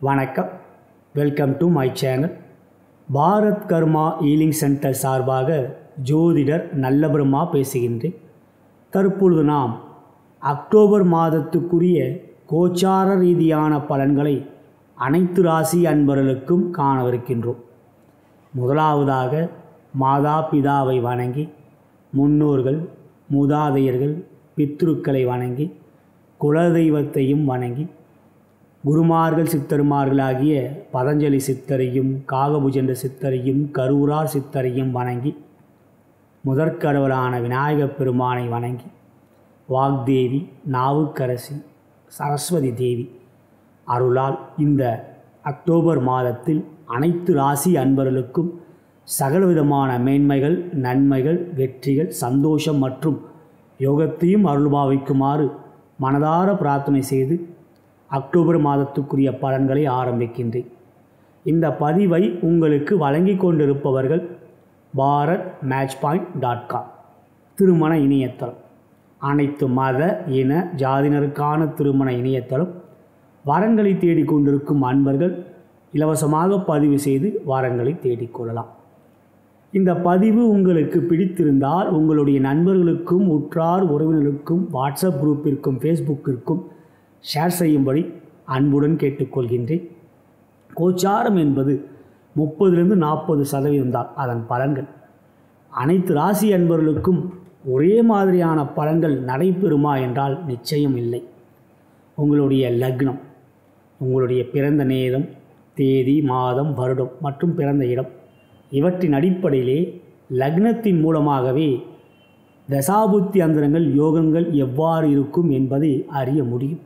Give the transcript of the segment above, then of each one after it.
வணக்கம் welcome to my channel Bharat Karma healing centre சார்பாக ஜோதிடர் நல்லபிரமா பேசுகின்றேன் தற்பொழுது நாம் அக்டோபர் மாதத்துக்குரிய கோச்சார ரீதியான பலன்களை அனைத்து ராசி அன்பர்களுக்கும் காணவிருக்கின்றோம் முதலாவதாக மாதா பிதாவை வணங்கி முன்னோர்கள் மூதாதையர்கள் பித்ருக்களை வணங்கி குலதெய்வத்தையும் வணங்கி குருமார்கள் சித்தருமார்களாகிய பதஞ்சலி சித்தரையும் காகபுஜண்ட சித்தரையும் கரூரார் சித்தரையும் வணங்கி முதற்கடவுளான விநாயகப் பெருமானை வணங்கி வாக்தேவி நாவுக்கரசி சரஸ்வதி தேவி அருளால் இந்த அக்டோபர் மாதத்தில் அனைத்து ராசி அன்பர்களுக்கும் சகலவிதமான மேன்மைகள் நன்மைகள் வெற்றிகள் சந்தோஷம் மற்றும் யோகத்தையும் அருள்பாவிக்குமாறு மனதார பிரார்த்தனை செய்து அக்டோபர் மாதத்துக்குரிய பலன்களை ஆரம்பிக்கின்றேன் இந்த பதிவை உங்களுக்கு வழங்கி கொண்டிருப்பவர்கள் Bharat match point dot com திருமண இணையதளம் அனைத்து மத இன ஜாதியினருக்கான திருமண இணையதளம் வரங்களை தேடிக்கொண்டிருக்கும் அன்பர்கள் இலவசமாக பதிவு செய்து வரங்களை தேடிக்கொள்ளலாம் இந்த பதிவு உங்களுக்கு பிடித்திருந்தால் உங்களுடைய நண்பர்களுக்கும் உற்றார் உறவினர்களுக்கும் வாட்ஸ்அப் குரூப்பிற்கும் ஃபேஸ்புக்கிற்கும் ஷேர் செய்யும்படி அன்புடன் கேட்டுக்கொள்கின்றேன் கோச்சாரம் என்பது முப்பதிலிருந்து நாற்பது சதவீதம் தான் அதன் பலன்கள் அனைத்து ராசி அன்பர்களுக்கும் ஒரே மாதிரியான பலன்கள் நடைபெறுமா என்றால் நிச்சயம் இல்லை உங்களுடைய லக்னம் உங்களுடைய பிறந்த நேரம் தேதி மாதம் வருடம் மற்றும் பிறந்த இடம் இவற்றின் அடிப்படையிலே லக்னத்தின் மூலமாகவே தசாபுத்தி அந்தரங்கள் யோகங்கள் எவ்வாறு இருக்கும் என்பதை அறிய முடியும்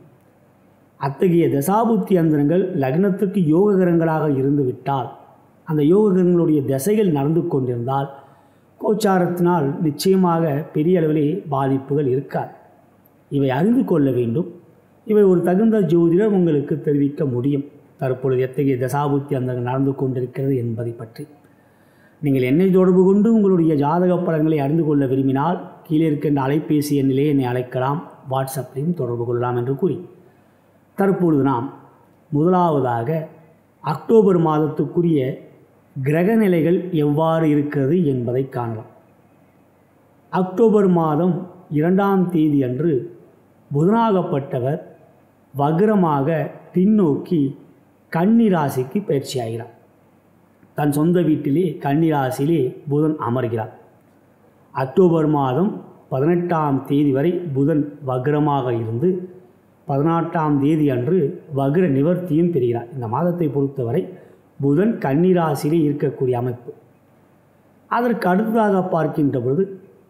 அத்தகைய தசாபுத்தி அந்தரங்கள் லக்னத்துக்கு யோககரங்களாக இருந்துவிட்டால் அந்த யோககரங்களுடைய திசைகள் நடந்து கொண்டிருந்தால் கோச்சாரத்தினால் நிச்சயமாக பெரிய அளவிலே பாதிப்புகள் இருக்காது இவை அறிந்து கொள்ள வேண்டும் இவை ஒரு தகுந்த ஜோதிடர் உங்களுக்கு தெரிவிக்க முடியும் தற்பொழுது எத்தகைய தசாபுத்தி அந்தரங்கள் நடந்து கொண்டிருக்கிறது என்பதை பற்றி நீங்கள் என்னை தொடர்பு கொண்டு உங்களுடைய ஜாதக பலன்களை அறிந்து கொள்ள விரும்பினால் கீழே இருக்கின்ற அலைபேசி எண்ணிலே என்னை அழைக்கலாம் வாட்ஸ்அப்லையும் தொடர்பு கொள்ளலாம் என்று கூறி தற்பொழுது நாம் முதலாவதாக அக்டோபர் மாதத்துக்குரிய கிரகநிலைகள் எவ்வாறு இருக்கிறது என்பதை காணலாம் அக்டோபர் மாதம் இரண்டாம் தேதி அன்று புதனாகப்பட்டவர் வக்ரமாக பின்னோக்கி கன்னி ராசிக்கு பயிற்சியாகிறார் தன் சொந்த வீட்டிலே கன்னிராசியிலே புதன் அமர்கிறார் அக்டோபர் மாதம் பதினெட்டாம் தேதி வரை புதன் வக்ரமாக இருந்து பதினாட்டாம் தேதி அன்று வக்ர நிவர்த்தியும் பெறுகிறார் இந்த மாதத்தை பொறுத்தவரை புதன் கன்னிராசியிலே இருக்கக்கூடிய அமைப்பு அதற்கு அடுத்ததாக பார்க்கின்ற பொழுது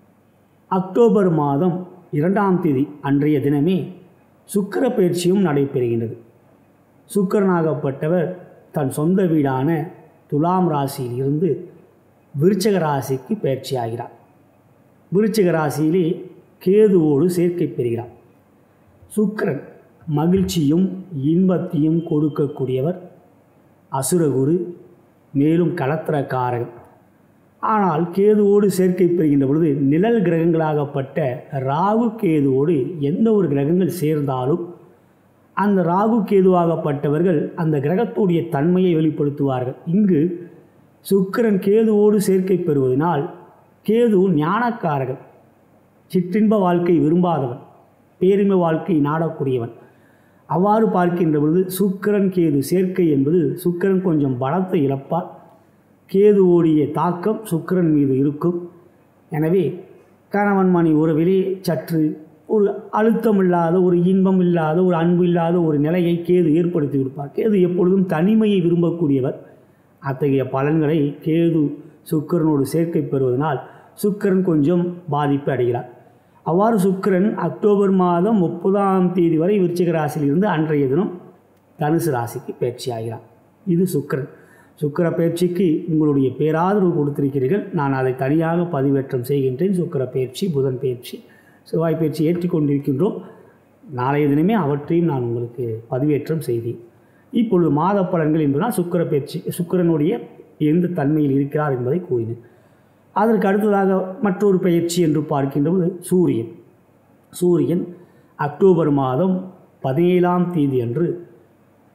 அக்டோபர் மாதம் இரண்டாம் தேதி அன்றைய தினமே சுக்கர பயிற்சியும் நடைபெறுகின்றது சுக்கரனாகப்பட்டவர் தன் சொந்த வீடான துலாம் ராசியில் இருந்து விருச்சக ராசிக்கு பயிற்சி ஆகிறார் விருச்சக ராசியிலே கேதுவோடு சேர்க்கை பெறுகிறார் சுக்கரன் மகிழ்ச்சியும் இன்பத்தையும் கொடுக்கக்கூடியவர் அசுரகுரு மேலும் கலத்திரக்காரகன் ஆனால் கேதுவோடு சேர்க்கை பெறுகின்ற பொழுது நிழல் கிரகங்களாகப்பட்ட ராகு கேதுவோடு எந்த ஒரு கிரகங்கள் சேர்ந்தாலும் அந்த ராகு கேதுவாகப்பட்டவர்கள் அந்த கிரகத்துடைய தன்மையை வெளிப்படுத்துவார்கள் இங்கு சுக்கிரன் கேதுவோடு சேர்க்கை பெறுவதனால் கேது ஞானக்காரகன் சிற்றின்ப வாழ்க்கை விரும்பாதவன் பேரின்ப வாழ்க்கை நாடக்கூடியவன் அவ்வாறு பார்க்கின்ற பொழுது சுக்கிரன் கேது சேர்க்கை என்பது சுக்கிரன் கொஞ்சம் பலத்தை இழப்பார் கேதுவோடைய தாக்கம் சுக்கிரன் மீது இருக்கும் எனவே கணவன் மணி உறவிலே சற்று ஒரு அழுத்தம் இல்லாத ஒரு இன்பம் இல்லாத ஒரு அன்பு இல்லாத ஒரு நிலையை கேது ஏற்படுத்தி கொடுப்பார் கேது எப்பொழுதும் தனிமையை விரும்பக்கூடியவர் அத்தகைய பலன்களை கேது சுக்கரனோடு சேர்க்கை பெறுவதனால் சுக்கரன் கொஞ்சம் பாதிப்பு அடைகிறார் அவ்வாறு சுக்கரன் அக்டோபர் மாதம் முப்பதாம் தேதி வரை விருச்சிக ராசியிலிருந்து அன்றைய தினம் தனுசு ராசிக்கு பயிற்சி ஆகிறார் இது சுக்கரன் சுக்கர பயிற்சிக்கு உங்களுடைய பேராதரவு கொடுத்திருக்கிறீர்கள் நான் அதை தனியாக பதிவேற்றம் செய்கின்றேன் சுக்கர பயிற்சி புதன் பயிற்சி செவ்வாய் பயிற்சி ஏற்றிக்கொண்டிருக்கின்றோம் நாளைய தினமே அவற்றையும் நான் உங்களுக்கு பதிவேற்றம் செய்தேன் இப்பொழுது மாத பலன்கள் என்பதால் சுக்கர பயிற்சி சுக்கரனுடைய எந்த தன்மையில் இருக்கிறார் என்பதை கூறினேன் அதற்கு அடுத்ததாக மற்றொரு பயிற்சி என்று பார்க்கின்றபோது சூரியன் சூரியன் அக்டோபர் மாதம் பதினேழாம் தேதி அன்று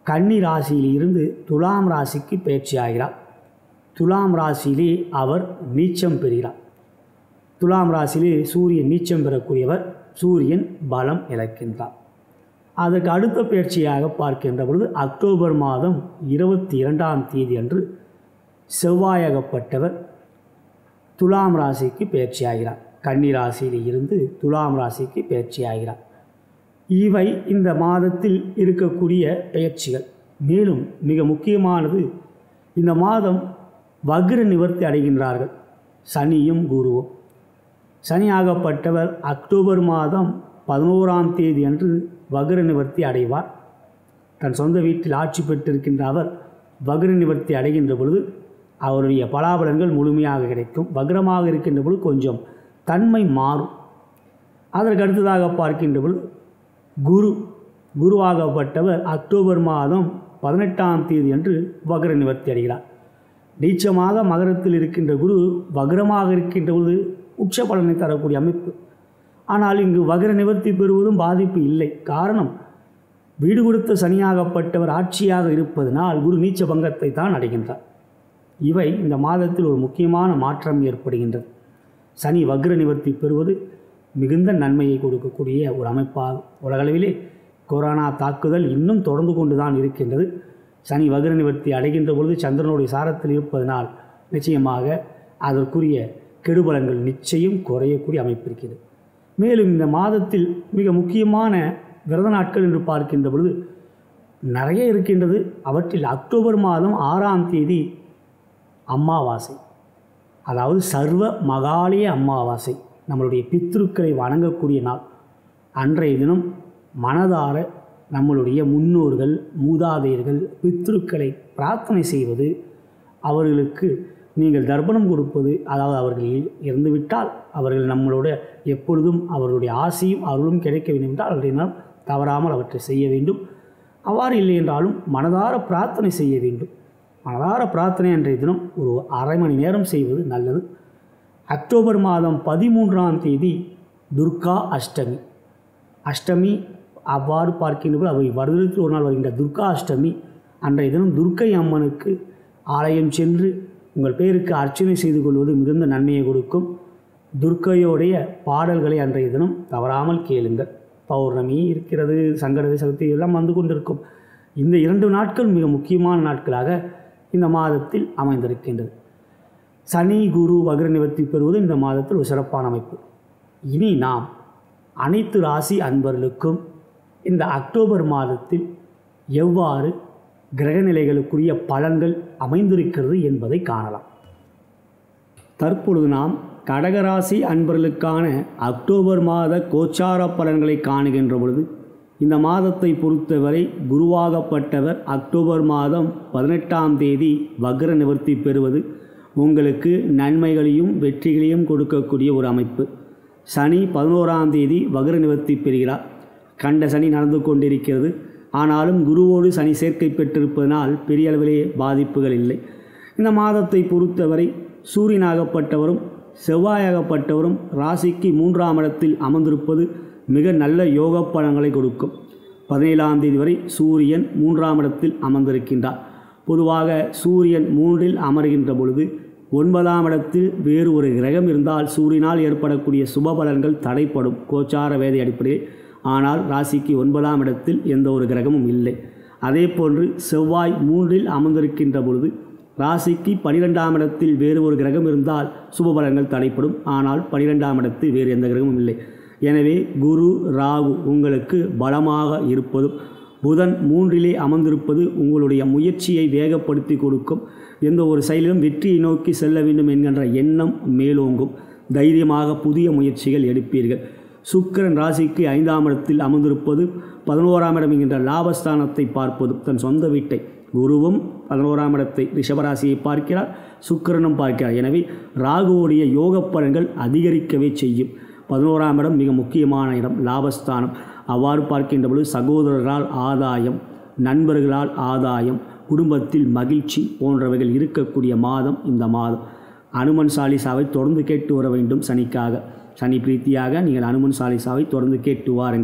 கன்னி ராசியில் இருந்து துலாம் ராசிக்கு பயிற்சி ஆகிறார் துலாம் ராசியிலே அவர் நீச்சம் பெறுகிறார் துலாம் ராசியிலே சூரியன் நீச்சம் பெறக்கூடியவர் சூரியன் பலம் இழக்கின்றார் அதற்கு அடுத்த பயிற்சியாக பார்க்கின்ற பொழுது அக்டோபர் மாதம் இருபத்தி இரண்டாம் தேதி அன்று செவ்வாயகப்பட்டவர் துலாம் ராசிக்கு பயிற்சி ஆகிறார் கன்னி ராசியில் இருந்து துலாம் ராசிக்கு பயிற்சி ஆகிறார் இவை இந்த மாதத்தில் இருக்கக்கூடிய பெயர்ச்சிகள் மேலும் மிக முக்கியமானது இந்த மாதம் வக்ர நிவர்த்தி அடைகின்றார்கள் சனியும் குருவும் சனியாகப்பட்டவர் அக்டோபர் மாதம் பதினோராம் தேதி அன்று வக்ர நிவர்த்தி அடைவார் தன் சொந்த வீட்டில் ஆட்சி பெற்றிருக்கின்ற அவர் வக்ர நிவர்த்தி அடைகின்ற பொழுது அவருடைய பலாபலன்கள் முழுமையாக கிடைக்கும் வக்ரமாக இருக்கின்ற பொழுது கொஞ்சம் தன்மை மாறும் அதற்கு அடுத்ததாக பார்க்கின்ற பொழுது குரு குருவாகப்பட்டவர் அக்டோபர் மாதம் பதினெட்டாம் தேதி அன்று வக்ர நிவர்த்தி அடைகிறார் நீச்சமாக மகரத்தில் இருக்கின்ற குரு வக்ரமாக இருக்கின்ற பொழுது உச்ச பலனை தரக்கூடிய அமைப்பு ஆனால் இங்கு வக்ர நிவர்த்தி பெறுவதும் பாதிப்பு இல்லை காரணம் வீடு கொடுத்த சனியாகப்பட்டவர் ஆட்சியாக இருப்பதனால் குரு நீச்ச பங்கத்தை தான் அடைகின்றார் இவை இந்த மாதத்தில் ஒரு முக்கியமான மாற்றம் ஏற்படுகின்றது சனி வக்ர நிவர்த்தி பெறுவது மிகுந்த நன்மையை கொடுக்கக்கூடிய ஒரு அமைப்பாகும் உலகளவிலே கொரோனா தாக்குதல் இன்னும் தொடர்ந்து கொண்டு தான் இருக்கின்றது சனி வக்ர நிவர்த்தி அடைகின்ற பொழுது சந்திரனுடைய சாரத்தில் இருப்பதனால் நிச்சயமாக அதற்குரிய கெடுபலன்கள் நிச்சயம் குறையக்கூடிய அமைப்பு இருக்கிறது மேலும் இந்த மாதத்தில் மிக முக்கியமான விரத நாட்கள் என்று பார்க்கின்ற பொழுது நிறைய இருக்கின்றது அவற்றில் அக்டோபர் மாதம் ஆறாம் தேதி அமாவாசை அதாவது சர்வ மகாலய அமாவாசை நம்மளுடைய பித்ருக்களை வணங்கக்கூடிய நாள் அன்றைய தினம் மனதார நம்மளுடைய முன்னோர்கள் மூதாதையர்கள் பித்ருக்களை பிரார்த்தனை செய்வது அவர்களுக்கு நீங்கள் தர்ப்பணம் கொடுப்பது அதாவது அவர்கள் இறந்துவிட்டால் அவர்கள் நம்மளோட எப்பொழுதும் அவர்களுடைய ஆசையும் அருளும் கிடைக்க வேண்டும் என்றால் அவர்களினால் தவறாமல் அவற்றை செய்ய வேண்டும் அவ்வாறு இல்லை என்றாலும் மனதார பிரார்த்தனை செய்ய வேண்டும் மனதார பிரார்த்தனை அன்றைய தினம் ஒரு அரை மணி நேரம் செய்வது நல்லது அக்டோபர் மாதம் பதிமூன்றாம் தேதி துர்கா அஷ்டமி அஷ்டமி அவ்வாறு பார்க்கின்ற அவை வருடத்தில் ஒரு நாள் வருகின்ற துர்கா அஷ்டமி அன்றைய தினம் துர்க்கை அம்மனுக்கு ஆலயம் சென்று உங்கள் பேருக்கு அர்ச்சனை செய்து கொள்வது மிகுந்த நன்மையை கொடுக்கும் துர்க்கையோடைய பாடல்களை அன்றைய தினம் தவறாமல் கேளுங்கள் பௌர்ணமி இருக்கிறது சங்கடதை சதுர்த்தி எல்லாம் வந்து கொண்டிருக்கும் இந்த இரண்டு நாட்கள் மிக முக்கியமான நாட்களாக இந்த மாதத்தில் அமைந்திருக்கின்றது சனி குரு வக்ர நிவர்த்தி பெறுவது இந்த மாதத்தில் ஒரு சிறப்பான அமைப்பு இனி நாம் அனைத்து ராசி அன்பர்களுக்கும் இந்த அக்டோபர் மாதத்தில் எவ்வாறு கிரகநிலைகளுக்குரிய பலன்கள் அமைந்திருக்கிறது என்பதை காணலாம் தற்பொழுது நாம் கடகராசி அன்பர்களுக்கான அக்டோபர் மாத கோச்சார பலன்களை காணுகின்ற பொழுது இந்த மாதத்தை பொறுத்தவரை குருவாகப்பட்டவர் அக்டோபர் மாதம் பதினெட்டாம் தேதி வக்ர நிவர்த்தி பெறுவது உங்களுக்கு நன்மைகளையும் வெற்றிகளையும் கொடுக்கக்கூடிய ஒரு அமைப்பு சனி பதினோராம் தேதி வக்ர நிவர்த்தி பெறுகிறார் கண்ட சனி நடந்து கொண்டிருக்கிறது ஆனாலும் குருவோடு சனி சேர்க்கை பெற்றிருப்பதனால் பெரிய அளவிலே பாதிப்புகள் இல்லை இந்த மாதத்தை பொறுத்தவரை சூரியனாகப்பட்டவரும் செவ்வாயாகப்பட்டவரும் ராசிக்கு மூன்றாம் இடத்தில் அமர்ந்திருப்பது மிக நல்ல யோக பலன்களை கொடுக்கும் பதினேழாம் தேதி வரை சூரியன் மூன்றாம் இடத்தில் அமர்ந்திருக்கின்றார் பொதுவாக சூரியன் மூன்றில் அமர்கின்ற பொழுது ஒன்பதாம் இடத்தில் வேறு ஒரு கிரகம் இருந்தால் சூரியனால் ஏற்படக்கூடிய சுப பலன்கள் தடைப்படும் கோச்சார வேதை அடிப்படையில் ஆனால் ராசிக்கு ஒன்பதாம் இடத்தில் எந்த ஒரு கிரகமும் இல்லை அதே போன்று செவ்வாய் மூன்றில் அமர்ந்திருக்கின்ற பொழுது ராசிக்கு பனிரெண்டாம் இடத்தில் வேறு ஒரு கிரகம் இருந்தால் சுப பலன்கள் தடைப்படும் ஆனால் பனிரெண்டாம் இடத்தில் வேறு எந்த கிரகமும் இல்லை எனவே குரு ராகு உங்களுக்கு பலமாக இருப்பதும் புதன் மூன்றிலே அமர்ந்திருப்பது உங்களுடைய முயற்சியை வேகப்படுத்தி கொடுக்கும் எந்த ஒரு செயலிலும் வெற்றியை நோக்கி செல்ல வேண்டும் என்கின்ற எண்ணம் மேலோங்கும் தைரியமாக புதிய முயற்சிகள் எடுப்பீர்கள் சுக்கிரன் ராசிக்கு ஐந்தாம் இடத்தில் அமர்ந்திருப்பது பதினோராம் இடம் என்கின்ற லாபஸ்தானத்தை பார்ப்பது தன் சொந்த வீட்டை குருவும் பதினோராம் இடத்தை ரிஷபராசியை பார்க்கிறார் சுக்கிரனும் பார்க்கிறார் எனவே ராகுவுடைய யோக பலன்கள் அதிகரிக்கவே செய்யும் பதினோராம் இடம் மிக முக்கியமான இடம் லாபஸ்தானம் அவ்வாறு பார்க்கின்ற பொழுது சகோதரர்களால் ஆதாயம் நண்பர்களால் ஆதாயம் குடும்பத்தில் மகிழ்ச்சி போன்றவைகள் இருக்கக்கூடிய மாதம் இந்த மாதம் அனுமன் சாலிசாவை தொடர்ந்து கேட்டு வர வேண்டும் சனிக்காக சனி பிரீத்தியாக நீங்கள் அனுமன் சாலிசாவை தொடர்ந்து கேட்டு வாருங்கள்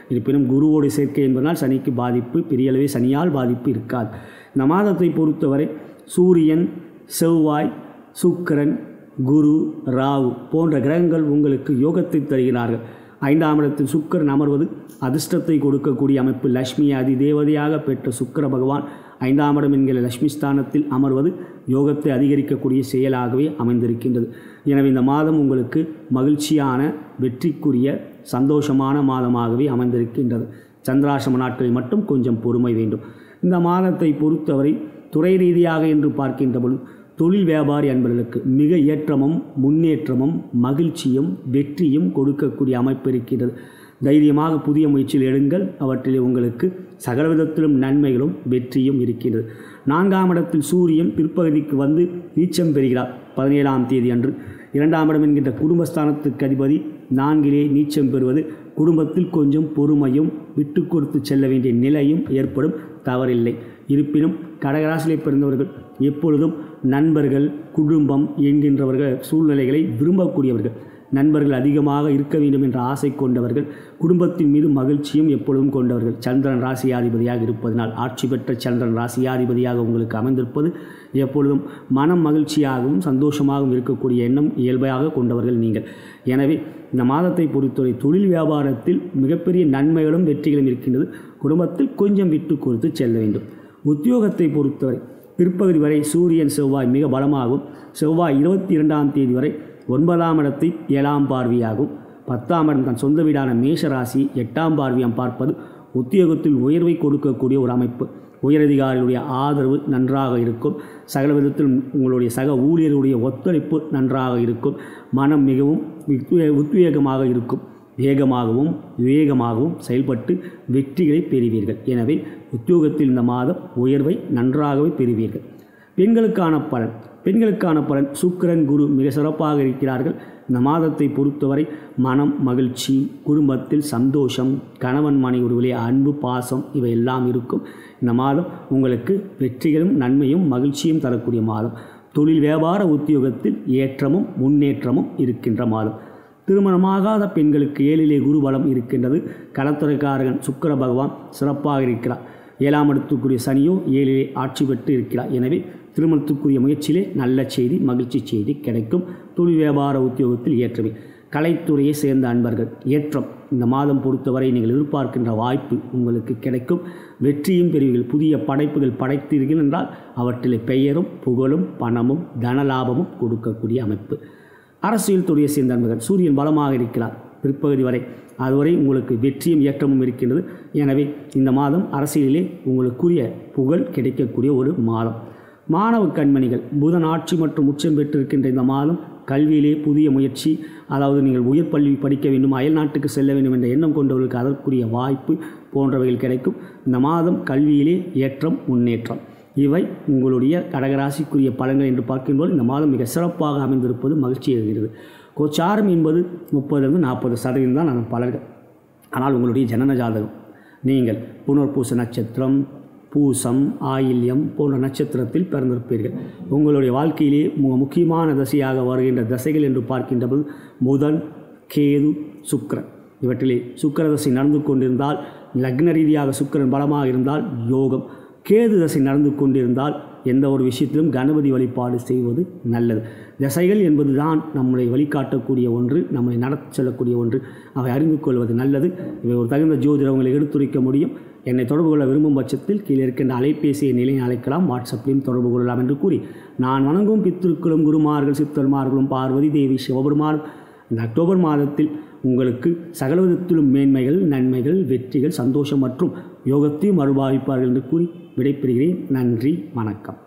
இருப்பினும் குருவோடு சேர்க்கை என்பதனால் சனிக்கு பாதிப்பு பெரிய அளவே சனியால் பாதிப்பு இருக்காது இந்த மாதத்தை பொறுத்தவரை சூரியன் செவ்வாய் சுக்கிரன் குரு ராகு போன்ற கிரகங்கள் உங்களுக்கு யோகத்தை தருகிறார்கள் ஐந்தாம் இடத்தில் சுக்கிரன் அமர்வது அதிர்ஷ்டத்தை கொடுக்கக்கூடிய அமைப்பு லக்ஷ்மி அதி தேவதையாக பெற்ற சுக்கிர பகவான் ஐந்தாம் இடம் என்கிற லக்ஷ்மி ஸ்தானத்தில் அமர்வது யோகத்தை அதிகரிக்கக்கூடிய செயலாகவே அமைந்திருக்கின்றது எனவே இந்த மாதம் உங்களுக்கு மகிழ்ச்சியான வெற்றிக்குரிய சந்தோஷமான மாதமாகவே அமைந்திருக்கின்றது சந்திராசிரம நாட்களில் மட்டும் கொஞ்சம் பொறுமை வேண்டும் இந்த மாதத்தை பொறுத்தவரை துறை ரீதியாக என்று பார்க்கின்ற பொழுது தொழில் வியாபாரி அன்பர்களுக்கு மிக ஏற்றமும் முன்னேற்றமும் மகிழ்ச்சியும் வெற்றியும் கொடுக்கக்கூடிய அமைப்பு இருக்கின்றது தைரியமாக புதிய முயற்சியில் எடுங்கள் அவற்றில் உங்களுக்கு சகல விதத்திலும் நன்மைகளும் வெற்றியும் இருக்கின்றது நான்காம் இடத்தில் சூரியன் பிற்பகுதிக்கு வந்து நீச்சம் பெறுகிறார் பதினேழாம் தேதி அன்று இரண்டாம் இடம் என்கின்ற குடும்பஸ்தானத்துக்கு அதிபதி நான்கிலே நீச்சம் பெறுவது குடும்பத்தில் கொஞ்சம் பொறுமையும் விட்டு கொடுத்து செல்ல வேண்டிய நிலையும் ஏற்படும் தவறில்லை இருப்பினும் கடகராசிலே பிறந்தவர்கள் எப்பொழுதும் நண்பர்கள் குடும்பம் என்கின்றவர்கள் சூழ்நிலைகளை விரும்பக்கூடியவர்கள் நண்பர்கள் அதிகமாக இருக்க வேண்டும் என்ற ஆசை கொண்டவர்கள் குடும்பத்தின் மீது மகிழ்ச்சியும் எப்பொழுதும் கொண்டவர்கள் சந்திரன் ராசியாதிபதியாக இருப்பதனால் ஆட்சி பெற்ற சந்திரன் ராசியாதிபதியாக உங்களுக்கு அமைந்திருப்பது எப்பொழுதும் மனம் மகிழ்ச்சியாகவும் சந்தோஷமாகவும் இருக்கக்கூடிய எண்ணம் இயல்பாக கொண்டவர்கள் நீங்கள் எனவே இந்த மாதத்தை பொறுத்தவரை தொழில் வியாபாரத்தில் மிகப்பெரிய நன்மைகளும் வெற்றிகளும் இருக்கின்றது குடும்பத்தில் கொஞ்சம் விட்டு கொடுத்து செல்ல வேண்டும் உத்தியோகத்தை பொறுத்தவரை பிற்பகுதி வரை சூரியன் செவ்வாய் மிக பலமாகும் செவ்வாய் இருபத்தி இரண்டாம் தேதி வரை ஒன்பதாம் இடத்தை ஏழாம் பார்வையாகும் பத்தாம் இடம் தன் சொந்த வீடான மேஷ ராசி எட்டாம் பார்வையம் பார்ப்பது உத்தியோகத்தில் உயர்வை கொடுக்கக்கூடிய ஒரு அமைப்பு உயரதிகாரிகளுடைய ஆதரவு நன்றாக இருக்கும் சகல விதத்திலும் உங்களுடைய சக ஊழியர்களுடைய ஒத்துழைப்பு நன்றாக இருக்கும் மனம் மிகவும் உத்வே- உத்வேகமாக இருக்கும் வேகமாகவும் விவேகமாகவும் செயல்பட்டு வெற்றிகளை பெறுவீர்கள் எனவே உத்தியோகத்தில் இந்த மாதம் உயர்வை நன்றாகவே பெறுவீர்கள் பெண்களுக்கான பலன் பெண்களுக்கான பலன் சுக்கிரன் குரு மிக சிறப்பாக இருக்கிறார்கள் இந்த மாதத்தை பொறுத்தவரை மனம் மகிழ்ச்சி குடும்பத்தில் சந்தோஷம் கணவன் மனைவியுடைய அன்பு பாசம் இவை எல்லாம் இருக்கும் இந்த மாதம் உங்களுக்கு வெற்றிகளும் நன்மையும் மகிழ்ச்சியும் தரக்கூடிய மாதம் தொழில் வியாபார உத்தியோகத்தில் ஏற்றமும் முன்னேற்றமும் இருக்கின்ற மாதம் திருமணமாகாத பெண்களுக்கு ஏழிலே குருபலம் இருக்கின்றது கடத்துறைக்காரகன் சுக்கிர பகவான் சிறப்பாக இருக்கிறார் ஏழாம் இடத்துக்குரிய சனியோ ஏழிலே ஆட்சி பெற்று இருக்கிறார் எனவே திருமணத்துக்குரிய முயற்சியிலே நல்ல செய்தி மகிழ்ச்சி செய்தி கிடைக்கும் தொழில் வியாபார உத்தியோகத்தில் ஏற்றமே கலைத்துறையை சேர்ந்த அன்பர்கள் ஏற்றம் இந்த மாதம் பொறுத்தவரை நீங்கள் எதிர்பார்க்கின்ற வாய்ப்பு உங்களுக்கு கிடைக்கும் வெற்றியும் பெறுவீர்கள் புதிய படைப்புகள் படைத்தீர்கள் என்றால் அவற்றில் பெயரும் புகழும் பணமும் தனலாபமும் கொடுக்கக்கூடிய அமைப்பு அரசியல் துறையை சேர்ந்த அன்பர்கள் சூரியன் பலமாக இருக்கிறார் பிற்பகுதி வரை அதுவரை உங்களுக்கு வெற்றியும் ஏற்றமும் இருக்கின்றது எனவே இந்த மாதம் அரசியலிலே உங்களுக்குரிய புகழ் கிடைக்கக்கூடிய ஒரு மாதம் மாணவ கண்மணிகள் புதன் ஆட்சி மற்றும் உச்சம் பெற்றிருக்கின்ற இந்த மாதம் கல்வியிலே புதிய முயற்சி அதாவது நீங்கள் உயர் பள்ளி படிக்க வேண்டும் அயல் நாட்டுக்கு செல்ல வேண்டும் என்ற எண்ணம் கொண்டவர்களுக்கு அதற்குரிய வாய்ப்பு போன்றவைகள் கிடைக்கும் இந்த மாதம் கல்வியிலே ஏற்றம் முன்னேற்றம் இவை உங்களுடைய கடகராசிக்குரிய பலன்கள் என்று பார்க்கும்போது இந்த மாதம் மிக சிறப்பாக அமைந்திருப்பது மகிழ்ச்சி எழுகிறது கோச்சாரம் என்பது முப்பதுலேருந்து நாற்பது சதவீதம் தான் அந்த பலன்கள் ஆனால் உங்களுடைய ஜனன ஜாதகம் நீங்கள் புனர்பூச நட்சத்திரம் பூசம் ஆயில்யம் போன்ற நட்சத்திரத்தில் பிறந்திருப்பீர்கள் உங்களுடைய வாழ்க்கையிலே மிக முக்கியமான தசையாக வருகின்ற தசைகள் என்று பார்க்கின்ற போது புதன் கேது சுக்கிரன் இவற்றிலே சுக்கிர தசை நடந்து கொண்டிருந்தால் லக்ன ரீதியாக சுக்கிரன் பலமாக இருந்தால் யோகம் கேது தசை நடந்து கொண்டிருந்தால் எந்த ஒரு விஷயத்திலும் கணபதி வழிபாடு செய்வது நல்லது தசைகள் என்பதுதான் நம்மளை வழிகாட்டக்கூடிய ஒன்று நம்மை நடத்தி செல்லக்கூடிய ஒன்று அவை அறிந்து கொள்வது நல்லது இவை ஒரு தகுந்த ஜோதிடர் உங்களை எடுத்துரைக்க முடியும் என்னை தொடர்பு கொள்ள விரும்பும் பட்சத்தில் கீழே இருக்கின்ற அலைபேசியை நிலையை அழைக்கலாம் வாட்ஸ்அப்லையும் தொடர்பு கொள்ளலாம் என்று கூறி நான் வணங்கும் பித்திருக்களும் குருமார்கள் சித்தர்மார்களும் பார்வதி தேவி சிவபெருமானும் இந்த அக்டோபர் மாதத்தில் உங்களுக்கு சகல விதத்திலும் மேன்மைகள் நன்மைகள் வெற்றிகள் சந்தோஷம் மற்றும் யோகத்தையும் அருள்பாவிப்பார்கள் என்று கூறி விடைபெறுகிறேன் நன்றி வணக்கம்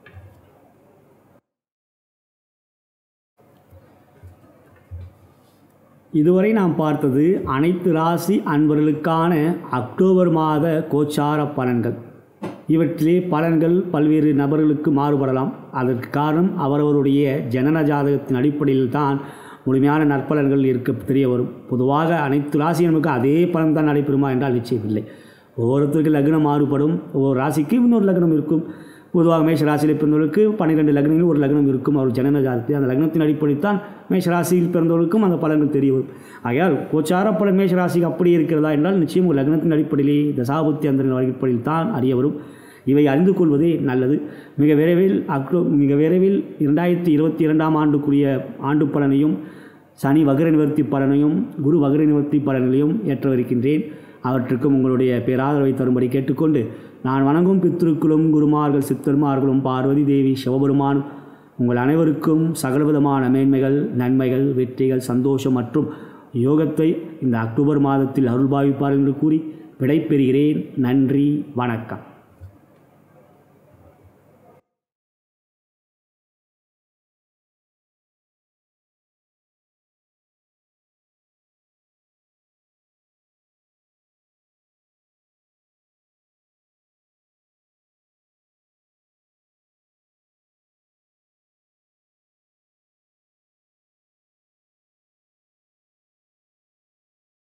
இதுவரை நாம் பார்த்தது அனைத்து ராசி அன்பர்களுக்கான அக்டோபர் மாத கோச்சார பலன்கள் இவற்றிலே பலன்கள் பல்வேறு நபர்களுக்கு மாறுபடலாம் அதற்கு காரணம் அவரவருடைய ஜனன ஜாதகத்தின் அடிப்படையில் தான் முழுமையான நற்பலன்கள் இருக்க தெரிய வரும் பொதுவாக அனைத்து ராசி நமக்கு அதே பலன் தான் நடைபெறுமா என்றால் நிச்சயமில்லை ஒவ்வொருத்தருக்கு லக்னம் மாறுபடும் ஒவ்வொரு ராசிக்கு இன்னொரு லக்னம் இருக்கும் பொதுவாக மேஷ ராசியில் பிறந்தவர்களுக்கு பன்னிரெண்டு லக்னங்கள் ஒரு லக்னம் இருக்கும் அவர் ஜனன ஜாதகத்தில் அந்த லக்னத்தின் அடிப்படையில் தான் மேஷராசியில் பிறந்தவர்களுக்கும் அந்த பலன்கள் தெரிய வரும் ஆகையால் கோச்சார பலன் மேஷராசிக்கு அப்படி இருக்கிறதா என்றால் நிச்சயம் ஒரு லக்னத்தின் அடிப்படையிலே தசாபுத்தி அந்த அடிப்படையில் தான் அறிய வரும் இவை அறிந்து கொள்வதே நல்லது மிக விரைவில் அக்டோ மிக விரைவில் இரண்டாயிரத்தி இருபத்தி இரண்டாம் ஆண்டுக்குரிய ஆண்டு பலனையும் சனி வகர நிவர்த்தி பலனையும் குரு வகர நிவர்த்தி பலன்களையும் ஏற்றவிருக்கின்றேன் அவற்றுக்கும் உங்களுடைய பேராதரவை தரும்படி கேட்டுக்கொண்டு நான் வணங்கும் பித்திருக்களும் குருமார்கள் சித்தர்மார்களும் பார்வதி தேவி சிவபெருமான் உங்கள் அனைவருக்கும் சகலவிதமான மேன்மைகள் நன்மைகள் வெற்றிகள் சந்தோஷம் மற்றும் யோகத்தை இந்த அக்டோபர் மாதத்தில் அருள்பாவிப்பார் என்று கூறி விடைபெறுகிறேன் நன்றி வணக்கம்